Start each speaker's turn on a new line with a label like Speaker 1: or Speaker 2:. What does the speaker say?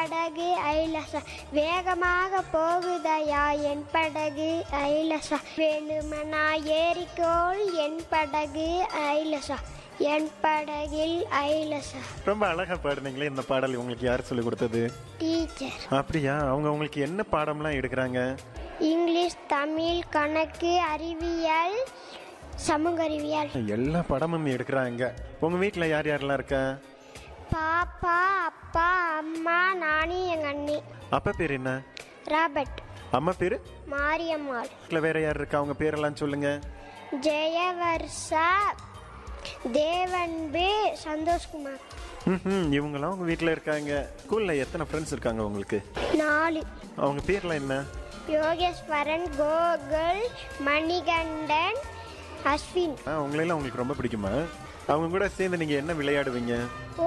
Speaker 1: படகு ஐலசா வேகமாக போகுதையா என் படகு ஐலசா வேணுமனா ஏறிக்கோள் என் படகு ஐலசா என் படகில் ஐலசா
Speaker 2: ரொம்ப அழகா பாடுனீங்களே இந்த பாடல் உங்களுக்கு யார் சொல்லி கொடுத்தது
Speaker 1: டீச்சர்
Speaker 2: அப்படியா அவங்க உங்களுக்கு என்ன பாடம்லாம் எடுக்கிறாங்க
Speaker 1: இங்கிலீஷ் தமிழ் கணக்கு அறிவியல் சமூக அறிவியல்
Speaker 2: எல்லா படமும் எடுக்கிறாங்க உங்க வீட்ல யார் யாரெல்லாம் இருக்கா
Speaker 1: பாப்பா அப்பா அம்மா நானி எங்க அண்ணி
Speaker 2: அப்பா பேர் என்ன
Speaker 1: ராபர்ட்
Speaker 2: அம்மா பேரு
Speaker 1: மாரியம்மாள்
Speaker 2: வீட்ல வேற யார் இருக்கா அவங்க பேரெல்லாம் சொல்லுங்க
Speaker 1: ஜெயவர்ஷா தேவன்பு சந்தோஷ்குமார்
Speaker 2: ம்ஹும், இவங்கெல்லாம் உங்க வீட்ல இருக்காங்க ஸ்கூல்ல எத்தனை ஃப்ரெண்ட்ஸ் இருக்காங்க உங்களுக்கு
Speaker 1: நாலு
Speaker 2: அவங்க பேர்லாம் என்ன
Speaker 1: யோகேஸ்வரன் கோகுல் மணிகண்டன் அஸ்வின்
Speaker 2: ஆ, உங்களையெல்லாம் உங்களுக்கு ரொம்ப பிடிக்குமா அவங்க கூட சேர்ந்து நீங்க என்ன விளையாடுவீங்க